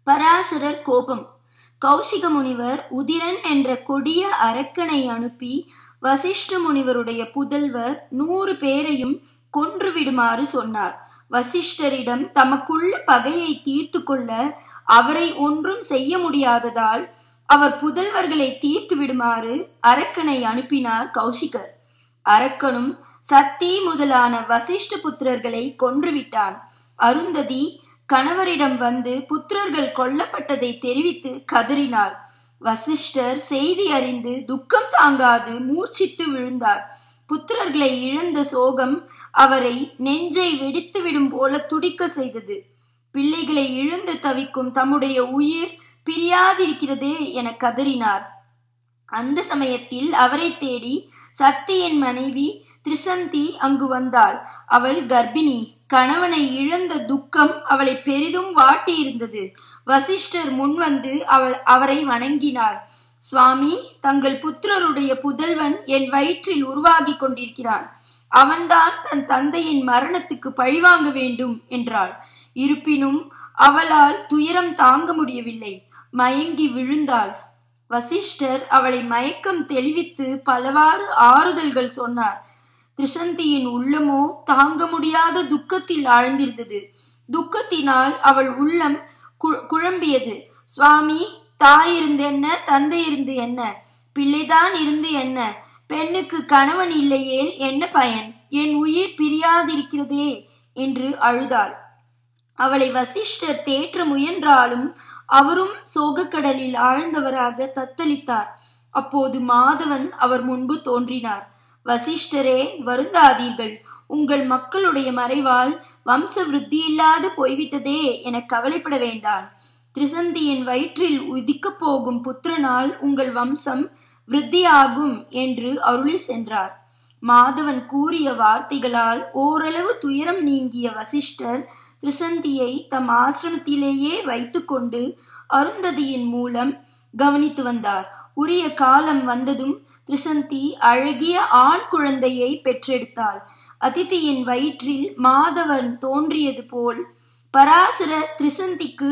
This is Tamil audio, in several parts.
பராசரர் கோபம் கௌசிக முனிவர் உதிரன் என்ற கொடிய அரக்கனை அனுப்பி வசிஷ்ட முனிவருடைய புதல்வர் நூறு பேரையும் கொன்று விடுமாறு சொன்னார் வசிஷ்டரிடம் தமக்குள்ள பகையை தீர்த்து கொள்ள அவரை ஒன்றும் செய்ய முடியாததால் அவர் புதல்வர்களை தீர்த்து விடுமாறு அரக்கனை அனுப்பினார் கௌசிகர் அரக்கனும் சத்தி முதலான வசிஷ்ட புத்திரர்களை கொன்றுவிட்டான் அருந்ததி கணவரிடம் வந்து புத்திரர்கள் கொல்லப்பட்டதை தெரிவித்து கதறினாள் வசிஷ்டர் செய்தி அறிந்து துக்கம் தாங்காது மூர்ச்சித்து விழுந்தார் புத்திரர்களை இழந்த சோகம் அவரை நெஞ்சை வெடித்து விடும் போல துடிக்க செய்தது பிள்ளைகளை இழந்து தவிக்கும் தம்முடைய உயிர் பிரியாதிருக்கிறதே என கதறினார் அந்த சமயத்தில் அவரை தேடி சத்தியின் மனைவி திரிசந்தி அங்கு வந்தாள் அவள் கர்ப்பிணி கணவனை இழந்த துக்கம் அவளை பெரிதும் வாட்டி இருந்தது வசிஷ்டர் முன்வந்து அவள் அவரை வணங்கினாள் சுவாமி தங்கள் புத்திரருடைய புதல்வன் என் வயிற்றில் உருவாகி கொண்டிருக்கிறான் அவன்தான் தன் தந்தையின் மரணத்துக்கு பழிவாங்க வேண்டும் என்றாள் இருப்பினும் அவளால் துயரம் தாங்க முடியவில்லை மயங்கி விழுந்தாள் வசிஷ்டர் அவளை மயக்கம் தெளிவித்து பலவாறு ஆறுதல்கள் சொன்னார் திரிசந்தியின் உள்ளமோ தாங்க முடியாத துக்கத்தில் ஆழ்ந்திருந்தது துக்கத்தினால் அவள் உள்ளம் குழம்பியது சுவாமி தாய் இருந்து என்ன தந்தை இருந்து என்ன பிள்ளைதான் இருந்து என்ன பெண்ணுக்கு கணவன் இல்லையே என்ன பயன் என் உயிர் பிரியாதிருக்கிறதே என்று அழுதாள் அவளை வசிஷ்டர் தேற்ற முயன்றாலும் அவரும் சோகக்கடலில் ஆழ்ந்தவராக தத்தளித்தார் அப்போது மாதவன் அவர் முன்பு தோன்றினார் வசிஷ்டரே வருந்தாதீர்கள் உங்கள் மக்களுடைய மறைவால் வம்ச விருத்தியில்லாது போய்விட்டதே என கவலைப்பட வேண்டாம் திரிசந்தியின் வயிற்றில் உதிக்கப் போகும் புத்திரனால் உங்கள் வம்சம் விருத்தியாகும் என்று அருளி சென்றார் மாதவன் கூறிய வார்த்தைகளால் ஓரளவு துயரம் நீங்கிய வசிஷ்டர் திரிசந்தியை தம் ஆசிரமத்திலேயே வைத்துக்கொண்டு அருந்ததியின் மூலம் கவனித்து வந்தார் உரிய காலம் வந்ததும் திரிசந்தி அழகிய ஆண் குழந்தையை பெற்றெடுத்தாள் அதிதியின் வயிற்றில் மாதவன் தோன்றியது போல் பராசர திரிசந்திக்கு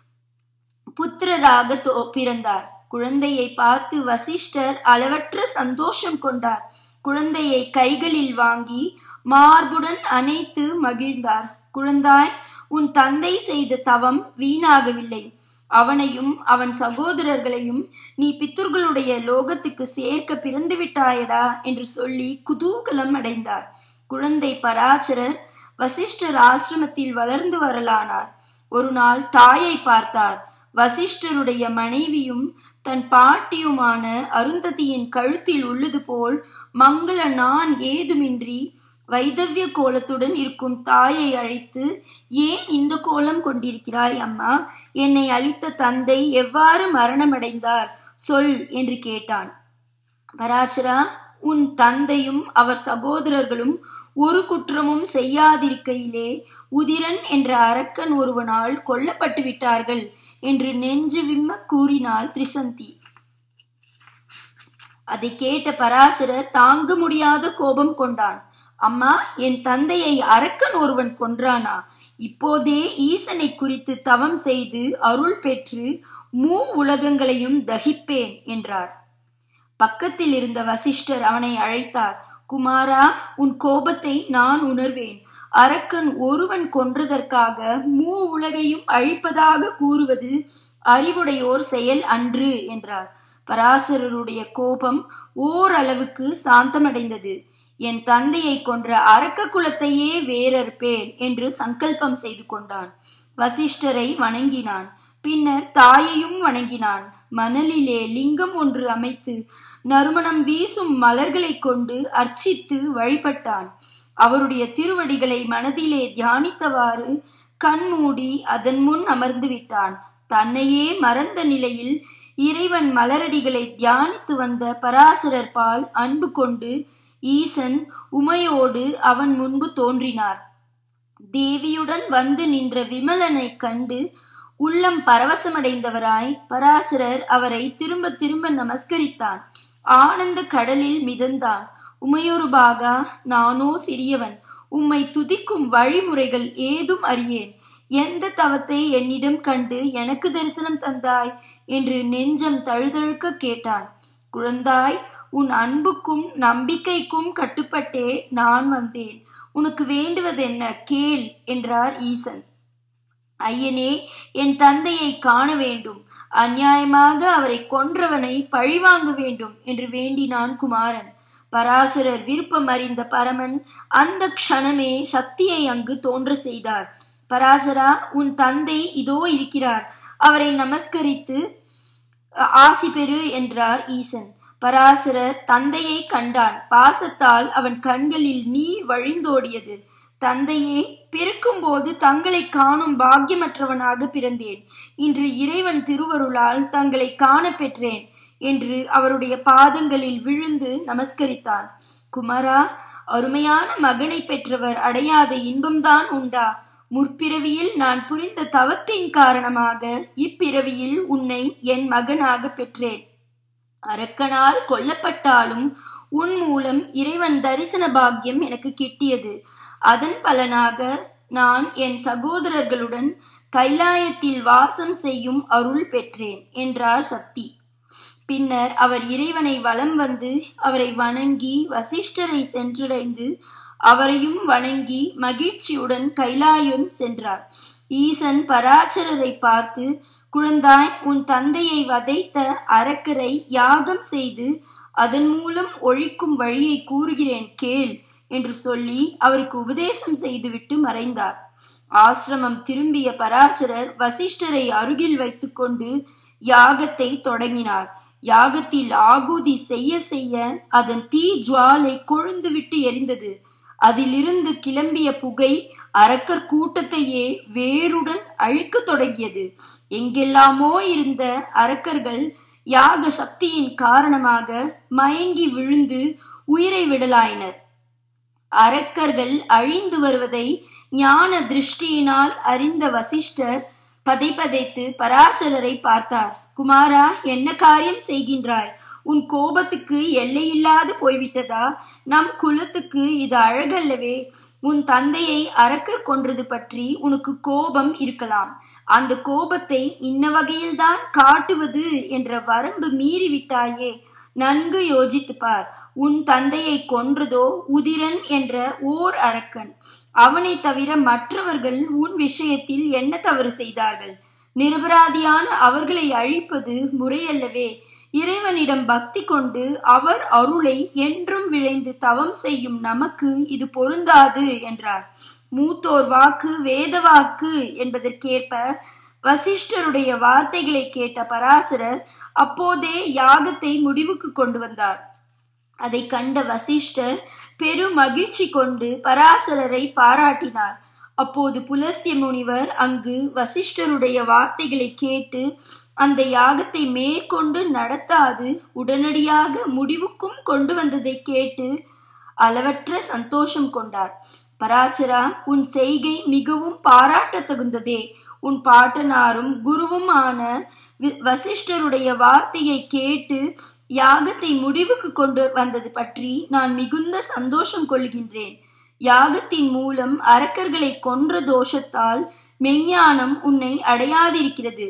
புத்திரராக பிறந்தார் குழந்தையை பார்த்து வசிஷ்டர் அளவற்ற சந்தோஷம் கொண்டார் குழந்தையை கைகளில் வாங்கி மார்புடன் அணைத்து மகிழ்ந்தார் குழந்தாய் உன் தந்தை செய்த தவம் வீணாகவில்லை அவனையும் அவன் சகோதரர்களையும் நீ பித்தர்களுடைய லோகத்துக்கு சேர்க்க பிறந்து விட்டாயடா என்று சொல்லி குதூகலம் அடைந்தார் குழந்தை பராசரர் வசிஷ்டர் ஆசிரமத்தில் வளர்ந்து வரலானார் ஒரு நாள் தாயை பார்த்தார் வசிஷ்டருடைய மனைவியும் தன் பாட்டியுமான அருந்ததியின் கழுத்தில் உள்ளது போல் மங்கள நான் ஏதுமின்றி வைதவிய கோலத்துடன் இருக்கும் தாயை அழைத்து ஏன் இந்த கோலம் கொண்டிருக்கிறாய் அம்மா என்னை அளித்த தந்தை எவ்வாறு மரணமடைந்தார் சொல் என்று கேட்டான் பராச்சரா உன் தந்தையும் அவர் சகோதரர்களும் ஒரு குற்றமும் செய்யாதிருக்கையிலே உதிரன் என்ற அரக்கன் ஒருவனால் கொல்லப்பட்டு விட்டார்கள் என்று நெஞ்சு விம்ம கூறினாள் திரிசந்தி அதை கேட்ட பராசரர் தாங்க முடியாத கோபம் கொண்டான் அம்மா என் தந்தையை அரக்கன் ஒருவன் கொன்றானா இப்போதே ஈசனை குறித்து தவம் செய்து அருள் பெற்று மூ உலகங்களையும் தகிப்பேன் என்றார் பக்கத்தில் இருந்த வசிஷ்டர் அவனை அழைத்தார் குமாரா உன் கோபத்தை நான் உணர்வேன் அரக்கன் ஒருவன் கொன்றதற்காக மூ உலகையும் அழிப்பதாக கூறுவது அறிவுடையோர் செயல் அன்று என்றார் பராசரருடைய கோபம் ஓரளவுக்கு சாந்தமடைந்தது என் தந்தையை கொன்ற அரக்க குலத்தையே வேறறுப்பேன் என்று சங்கல்பம் செய்து கொண்டான் வசிஷ்டரை வணங்கினான் பின்னர் தாயையும் வணங்கினான் மணலிலே லிங்கம் ஒன்று அமைத்து நறுமணம் வீசும் மலர்களை கொண்டு அர்ச்சித்து வழிபட்டான் அவருடைய திருவடிகளை மனதிலே தியானித்தவாறு கண்மூடி அதன் முன் அமர்ந்து விட்டான் தன்னையே மறந்த நிலையில் இறைவன் மலரடிகளை தியானித்து வந்த பராசரர் பால் அன்பு கொண்டு ஈசன் உமையோடு அவன் முன்பு தோன்றினார் தேவியுடன் வந்து நின்ற விமலனை கண்டு உள்ளம் பரவசமடைந்தவராய் பராசரர் அவரை திரும்ப திரும்ப நமஸ்கரித்தான் ஆனந்த கடலில் மிதந்தான் உமையொரு பாகா நானோ சிறியவன் உம்மை துதிக்கும் வழிமுறைகள் ஏதும் அறியேன் எந்த தவத்தை என்னிடம் கண்டு எனக்கு தரிசனம் தந்தாய் என்று நெஞ்சம் தழுதழுக்க கேட்டான் குழந்தாய் உன் அன்புக்கும் நம்பிக்கைக்கும் கட்டுப்பட்டே நான் வந்தேன் உனக்கு வேண்டுவதென்ன கேள் என்றார் ஈசன் ஐயனே என் தந்தையை காண வேண்டும் அநியாயமாக அவரை கொன்றவனை பழிவாங்க வேண்டும் என்று வேண்டினான் குமாரன் பராசரர் விருப்பம் அறிந்த பரமன் அந்த க்ஷணமே சக்தியை அங்கு தோன்ற செய்தார் பராசரா உன் தந்தை இதோ இருக்கிறார் அவரை நமஸ்கரித்து ஆசி பெறு என்றார் ஈசன் பராசரர் தந்தையை கண்டான் பாசத்தால் அவன் கண்களில் நீர் வழிந்தோடியது தந்தையே பிறக்கும்போது தங்களை காணும் பாக்கியமற்றவனாக பிறந்தேன் இன்று இறைவன் திருவருளால் தங்களை காண பெற்றேன் என்று அவருடைய பாதங்களில் விழுந்து நமஸ்கரித்தான் குமரா அருமையான மகனை பெற்றவர் அடையாத இன்பம்தான் உண்டா முற்பிறவியில் நான் புரிந்த தவத்தின் காரணமாக இப்பிறவியில் உன்னை என் மகனாக பெற்றேன் அரக்கனால் கொல்லப்பட்டாலும் உன் மூலம் இறைவன் தரிசன பாக்கியம் எனக்கு கிட்டியது அதன் பலனாக நான் என் சகோதரர்களுடன் கைலாயத்தில் வாசம் செய்யும் அருள் பெற்றேன் என்றார் சக்தி பின்னர் அவர் இறைவனை வலம் வந்து அவரை வணங்கி வசிஷ்டரை சென்றடைந்து அவரையும் வணங்கி மகிழ்ச்சியுடன் கைலாயம் சென்றார் ஈசன் பராச்சரரை பார்த்து குழந்தாய் உன் தந்தையை வதைத்த அரக்கரை யாகம் செய்து அதன் மூலம் ஒழிக்கும் வழியை கூறுகிறேன் கேள் என்று சொல்லி அவருக்கு உபதேசம் செய்துவிட்டு மறைந்தார் ஆசிரமம் திரும்பிய பராசரர் வசிஷ்டரை அருகில் வைத்துக்கொண்டு யாகத்தை தொடங்கினார் யாகத்தில் ஆகுதி செய்ய செய்ய அதன் தீ ஜுவாலை கொழுந்துவிட்டு எரிந்தது அதிலிருந்து கிளம்பிய புகை அரக்கர் கூட்டத்தையே வேருடன் அழிக்க தொடங்கியது எங்கெல்லாமோ இருந்த அரக்கர்கள் யாக சக்தியின் காரணமாக மயங்கி விழுந்து உயிரை விடலாயினர் அரக்கர்கள் அழிந்து வருவதை ஞான திருஷ்டியினால் அறிந்த வசிஷ்டர் பதைப்பதைத்து பராசரரை பார்த்தார் குமாரா என்ன காரியம் செய்கின்றாய் உன் கோபத்துக்கு எல்லையில்லாது போய்விட்டதா நம் குலத்துக்கு இது அழகல்லவே உன் தந்தையை அரக்கர் கொன்றது பற்றி உனக்கு கோபம் இருக்கலாம் அந்த கோபத்தை இன்ன வகையில்தான் காட்டுவது என்ற வரம்பு மீறிவிட்டாயே நன்கு யோசித்து பார் உன் தந்தையை கொன்றதோ உதிரன் என்ற ஓர் அரக்கன் அவனை தவிர மற்றவர்கள் உன் விஷயத்தில் என்ன தவறு செய்தார்கள் நிரபராதியான அவர்களை அழிப்பது முறையல்லவே இறைவனிடம் பக்தி கொண்டு அவர் அருளை என்றும் விழைந்து தவம் செய்யும் நமக்கு இது பொருந்தாது என்றார் மூத்தோர் வாக்கு வேத வாக்கு என்பதற்கேற்ப வசிஷ்டருடைய வார்த்தைகளை கேட்ட பராசரர் அப்போதே யாகத்தை முடிவுக்கு கொண்டு வந்தார் அதை கண்ட வசிஷ்டர் பெரும் மகிழ்ச்சி கொண்டு பராசரரை பாராட்டினார் அப்போது புலஸ்திய முனிவர் அங்கு வசிஷ்டருடைய வார்த்தைகளை கேட்டு அந்த யாகத்தை மேற்கொண்டு நடத்தாது உடனடியாக முடிவுக்கும் கொண்டு வந்ததை கேட்டு அளவற்ற சந்தோஷம் கொண்டார் பராச்சரா உன் செய்கை மிகவும் பாராட்ட தகுந்ததே உன் பாட்டனாரும் குருவும் ஆன வசிஷ்டருடைய வார்த்தையை கேட்டு யாகத்தை முடிவுக்கு கொண்டு வந்தது பற்றி நான் மிகுந்த சந்தோஷம் கொள்கின்றேன் யாகத்தின் மூலம் அரக்கர்களை கொன்ற தோஷத்தால் மெஞ்ஞானம் உன்னை அடையாதிருக்கிறது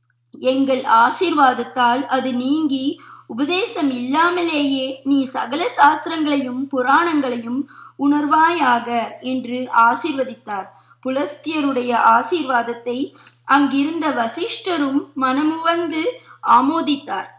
எங்கள் ஆசீர்வாதத்தால் அது நீங்கி உபதேசம் இல்லாமலேயே நீ சகல சாஸ்திரங்களையும் புராணங்களையும் உணர்வாயாக என்று ஆசீர்வதித்தார் புலஸ்தியருடைய ஆசீர்வாதத்தை அங்கிருந்த வசிஷ்டரும் மனமுவந்து ஆமோதித்தார்